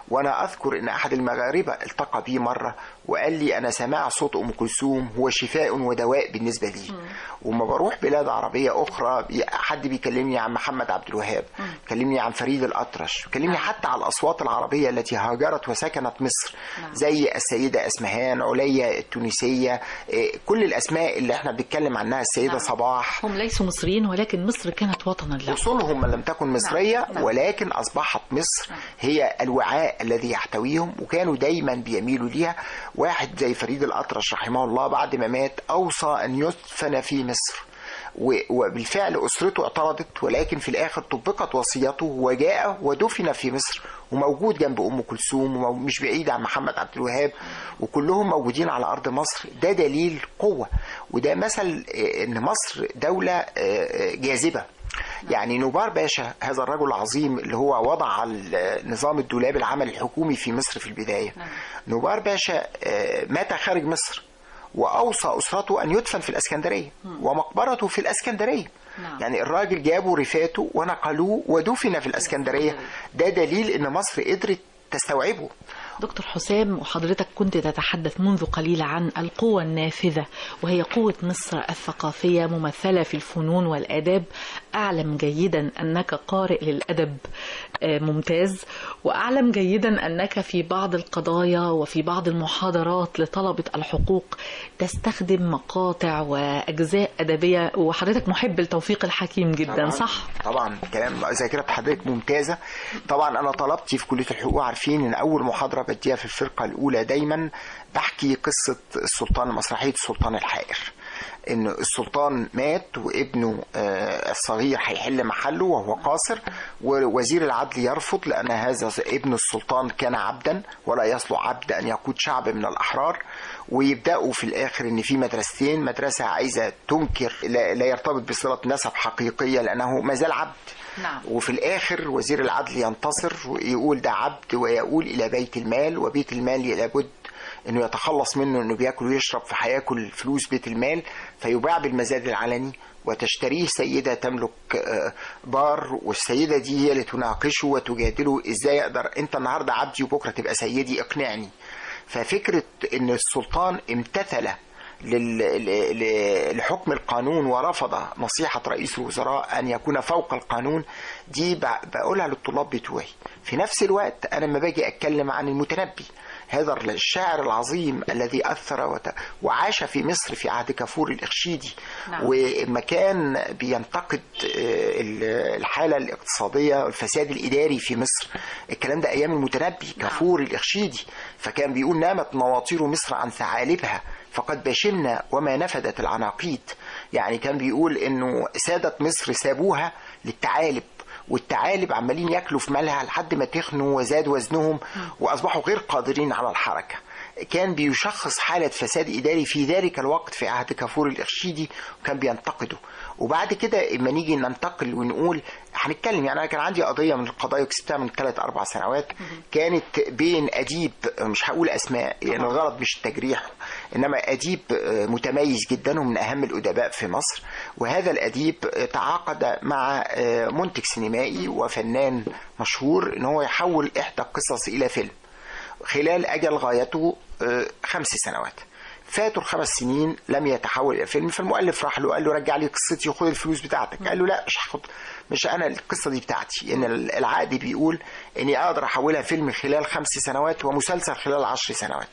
وانا اذكر ان احد المغاربه التقى بي مره وقال لي انا سماع صوت ام كلثوم هو شفاء ودواء بالنسبه لي وما بروح بلاد عربيه اخرى بي- حد بيكلمني عن محمد عبد الوهاب كلمني عن فريد الاطرش كلمني حتى على الاصوات العربيه التي هاجرت وسكنت مصر زي السيده اسمهان عليا التونسيه إيه، كل الاسماء اللي احنا بنتكلم عنها السيده نعم. صباح هم ليسوا مصريين ولكن مصر كانت وطنا له اصولهم لم تكن مصريه نعم. ولكن اصبحت مصر هي الوعاء الذي يحتويهم وكانوا دايما بيميلوا ليها واحد زي فريد الاطرش رحمه الله بعد ما مات اوصى ان يدفن في مصر و- وبالفعل اسرته اعترضت ولكن في الاخر طبقت وصيته وجاء ودفن في مصر وموجود جنب ام كلثوم ومش بعيد عن محمد عبد الوهاب وكلهم موجودين على ارض مصر ده دليل قوه وده مثل آه، ان مصر دوله آه، آه، جاذبه يعني نوبار باشا هذا الرجل العظيم اللي هو وضع ال- نظام الدولاب العمل الحكومي في مصر في البداية نعم. نوبار باشا آه، مات خارج مصر وأوصى أسرته أن يدفن في الأسكندرية ومقبرته في الأسكندرية نعم. يعني الراجل جابوا رفاته ونقلوه ودفن في الأسكندرية ده دليل أن مصر قدرت تستوعبه دكتور حسام وحضرتك كنت تتحدث منذ قليل عن القوة النافذة وهي قوة مصر الثقافية ممثلة في الفنون والآداب أعلم جيدا أنك قارئ للأدب آه، ممتاز وأعلم جيدا أنك في بعض القضايا وفي بعض المحاضرات لطلبة الحقوق تستخدم مقاطع وأجزاء أدبية وحضرتك محب لتوفيق الحكيم جدا طبعاً. صح؟ طبعا كلام ذاكره حضرتك ممتازه طبعا انا طلبتي في كليه الحقوق عارفين ان اول محاضره بديها في الفرقه الاولى دايما بحكي قصه السلطان مسرحيه السلطان الحائر ان السلطان مات وابنه آه، الصغير هيحل محله وهو قاصر ووزير العدل يرفض لان هذا ابن السلطان كان عبدا ولا يصلح عبد ان يقود شعب من الاحرار ويبداوا في الاخر ان في مدرستين مدرسه عايزه تنكر لا, لا يرتبط بصله نسب حقيقيه لانه ما زال عبد نعم. وفي الاخر وزير العدل ينتصر ويقول ده عبد ويقول الى بيت المال وبيت المال لابد انه يتخلص منه انه بياكل ويشرب فهياكل فلوس بيت المال فيباع بالمزاد العلني وتشتريه سيدة تملك آه، بار والسيدة دي هي اللي تناقشه وتجادله ازاي اقدر انت النهاردة عبدي وبكرة تبقى سيدي اقنعني ففكرة ان السلطان امتثل لل- ل- ل- لحكم القانون ورفض نصيحة رئيس الوزراء أن يكون فوق القانون دي ب- بقولها للطلاب بتوعي في نفس الوقت أنا لما باجي أتكلم عن المتنبي هذا الشاعر العظيم الذي أثر وت... وعاش في مصر في عهد كافور الإخشيدي نعم. وما كان بينتقد آه، ال- الحالة الاقتصادية والفساد الإداري في مصر الكلام ده أيام المتنبي كافور الإخشيدي فكان بيقول نامت نواطير مصر عن ثعالبها فقد باشلنا وما نفدت العناقيد يعني كان بيقول انه سادة مصر سابوها للثعالب والثعالب عمالين ياكلوا في مالها لحد ما تخنوا وزاد وزنهم واصبحوا غير قادرين على الحركه كان بيشخص حالة فساد إداري في ذلك الوقت في عهد كافور الإخشيدي وكان بينتقده وبعد كده اما نيجي ننتقل ونقول هنتكلم يعني انا كان عندي قضيه من القضايا كسبتها من ثلاث اربع سنوات كانت بين اديب مش هقول اسماء يعني الغرض مش التجريح انما اديب آه، متميز جدا ومن اهم الادباء في مصر وهذا الاديب آه، تعاقد مع آه، منتج سينمائي وفنان مشهور ان هو يحول احدى القصص الى فيلم خلال اجل غايته آه، خمس سنوات فاتوا الخمس سنين لم يتحول الى فيلم فالمؤلف راح له قال له رجع لي قصتي وخد الفلوس بتاعتك قال له لا مش هاخد مش انا القصه دي بتاعتي ان العقد بيقول اني اقدر احولها فيلم خلال خمس سنوات ومسلسل خلال عشر سنوات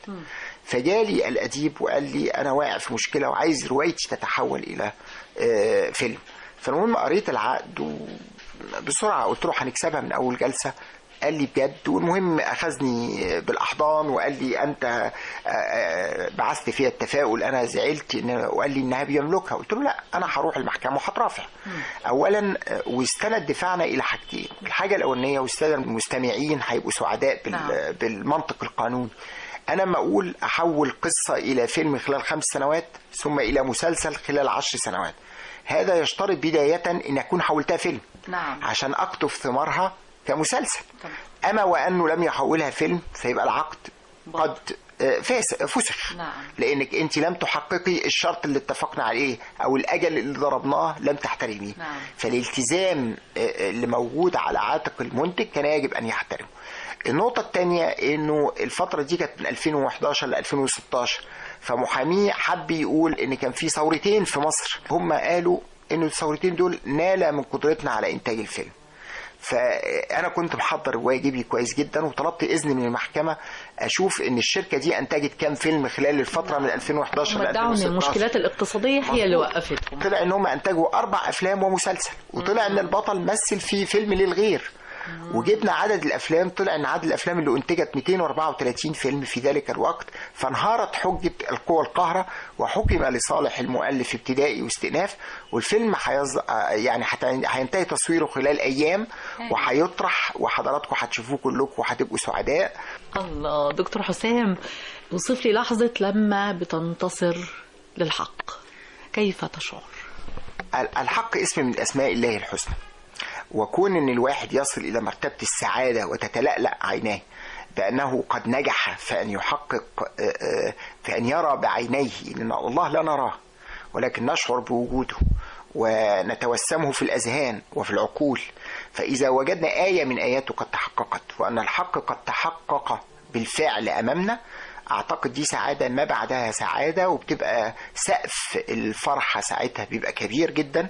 فجالي الاديب وقال لي انا واقع في مشكله وعايز روايتي تتحول الى آه، فيلم فالمهم قريت العقد وبسرعه قلت له هنكسبها من اول جلسه قال لي بجد والمهم اخذني بالاحضان وقال لي انت آه، آه، بعثت فيها التفاؤل انا زعلت إن- وقال لي انها بيملكها قلت له لا انا هروح المحكمه وهترافع اولا آه، واستند دفاعنا الى حاجتين الحاجه الاولانيه والساده المستمعين هيبقوا سعداء بال- نعم. بالمنطق القانوني انا ما اقول احول قصه الى فيلم خلال خمس سنوات ثم الى مسلسل خلال عشر سنوات هذا يشترط بدايه ان اكون حولتها فيلم نعم. عشان اقطف ثمارها كمسلسل طبعا. اما وانه لم يحولها فيلم فيبقى العقد قد آه، فاس فسخ نعم. لانك انت لم تحققي الشرط اللي اتفقنا عليه او الاجل اللي ضربناه لم تحترميه نعم. فالالتزام آه، اللي موجود على عاتق المنتج كان يجب ان يحترمه النقطة الثانية انه الفترة دي كانت من 2011 ل 2016 فمحاميه حب يقول ان كان في ثورتين في مصر هم قالوا ان الثورتين دول نال من قدرتنا على انتاج الفيلم فانا كنت محضر واجبي كويس جدا وطلبت اذن من المحكمه اشوف ان الشركه دي انتجت كام فيلم خلال الفتره من 2011 هم ل ادعوا ان 2016 المشكلات الاقتصاديه هي اللي مظبوط. وقفتهم طلع ان هم انتجوا اربع افلام ومسلسل وطلع ان البطل مثل في فيلم للغير وجبنا عدد الافلام طلع ان عدد الافلام اللي انتجت 234 فيلم في ذلك الوقت فانهارت حجه القوى القاهره وحكم لصالح المؤلف ابتدائي واستئناف والفيلم هيز... آه يعني حت- هينتهي تصويره خلال ايام وهيطرح وحضراتكم هتشوفوه كلكم وهتبقوا سعداء الله دكتور حسام وصف لي لحظه لما بتنتصر للحق كيف تشعر ال- الحق اسم من اسماء الله الحسنى وكون ان الواحد يصل الى مرتبه السعاده وتتلألأ عيناه بانه قد نجح في ان يحقق آه، آه، في ان يرى بعينيه ان الله لا نراه ولكن نشعر بوجوده ونتوسمه في الاذهان وفي العقول فاذا وجدنا ايه من اياته قد تحققت وان الحق قد تحقق بالفعل امامنا اعتقد دي سعاده ما بعدها سعاده وبتبقى سقف الفرحه ساعتها بيبقى كبير جدا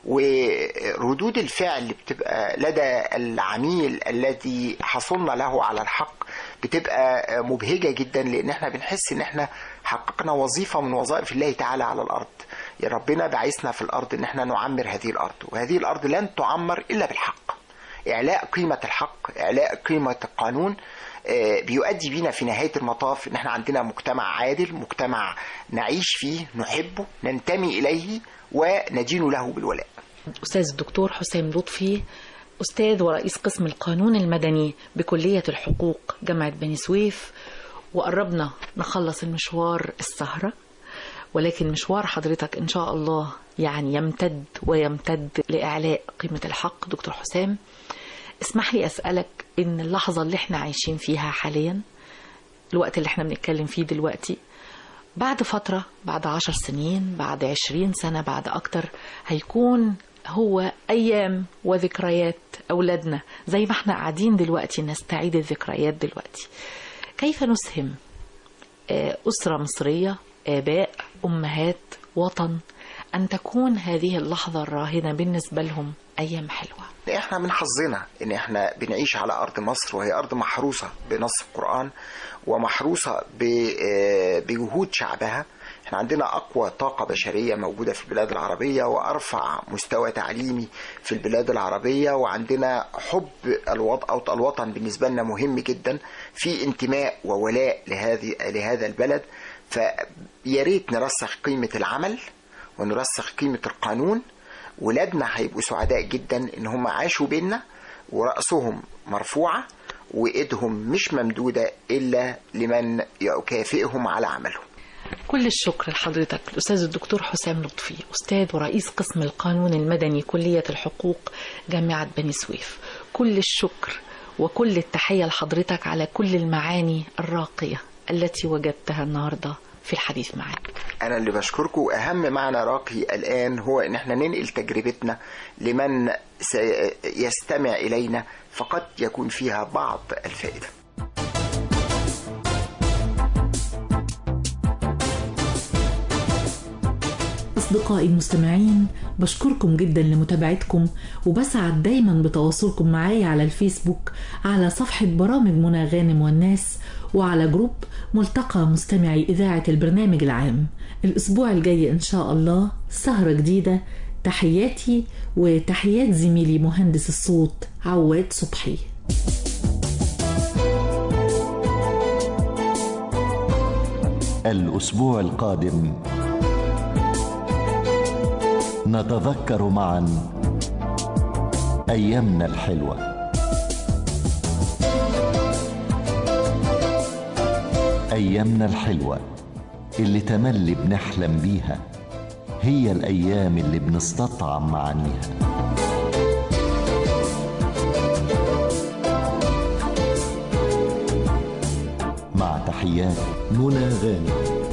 وردود الفعل بتبقى لدى العميل الذي حصلنا له على الحق بتبقى مبهجه جدا لان احنا بنحس ان احنا حققنا وظيفه من وظائف الله تعالى على الارض يا ربنا بعثنا في الارض ان احنا نعمر هذه الارض وهذه الارض لن تعمر الا بالحق اعلاء قيمه الحق اعلاء قيمه القانون آه، بيؤدي بينا في نهايه المطاف ان احنا عندنا مجتمع عادل مجتمع نعيش فيه نحبه ننتمي اليه وندين له بالولاء أستاذ الدكتور حسام لطفي أستاذ ورئيس قسم القانون المدني بكلية الحقوق جامعة بني سويف وقربنا نخلص المشوار السهرة ولكن مشوار حضرتك إن شاء الله يعني يمتد ويمتد لإعلاء قيمة الحق دكتور حسام اسمح لي أسألك إن اللحظة اللي احنا عايشين فيها حاليا الوقت اللي احنا بنتكلم فيه دلوقتي بعد فترة بعد عشر سنين بعد عشرين سنة بعد أكتر هيكون هو أيام وذكريات أولادنا زي ما احنا قاعدين دلوقتي نستعيد الذكريات دلوقتي كيف نسهم آه، أسرة مصرية آباء أمهات وطن أن تكون هذه اللحظة الراهنة بالنسبة لهم أيام حلوة احنا من حظنا ان احنا بنعيش على ارض مصر وهي ارض محروسه بنص القران ومحروسه ب- آه، بجهود شعبها احنا عندنا اقوى طاقه بشريه موجوده في البلاد العربيه وارفع مستوى تعليمي في البلاد العربيه وعندنا حب الوطن او الوطن بالنسبه لنا مهم جدا في انتماء وولاء لهذه لهذا البلد فيا ريت نرسخ قيمه العمل ونرسخ قيمه القانون ولادنا هيبقوا سعداء جدا ان هم عاشوا بينا ورأسهم مرفوعة وإيدهم مش ممدودة إلا لمن يكافئهم على عملهم كل الشكر لحضرتك الأستاذ الدكتور حسام لطفي أستاذ ورئيس قسم القانون المدني كلية الحقوق جامعة بني سويف كل الشكر وكل التحية لحضرتك على كل المعاني الراقية التي وجدتها النهاردة في الحديث معك أنا اللي بشكركم وأهم معنى راقي الآن هو إن احنا ننقل تجربتنا لمن سيستمع إلينا فقد يكون فيها بعض الفائدة أصدقائي المستمعين بشكركم جدا لمتابعتكم وبسعد دايما بتواصلكم معايا على الفيسبوك على صفحة برامج منى غانم والناس وعلى جروب ملتقى مستمعي إذاعة البرنامج العام الأسبوع الجاي إن شاء الله سهرة جديدة تحياتي وتحيات زميلي مهندس الصوت عواد صبحي الأسبوع القادم نتذكر معا أيامنا الحلوة أيامنا الحلوة اللي تملي بنحلم بيها هي الأيام اللي بنستطعم معانيها مع تحيات منى غانم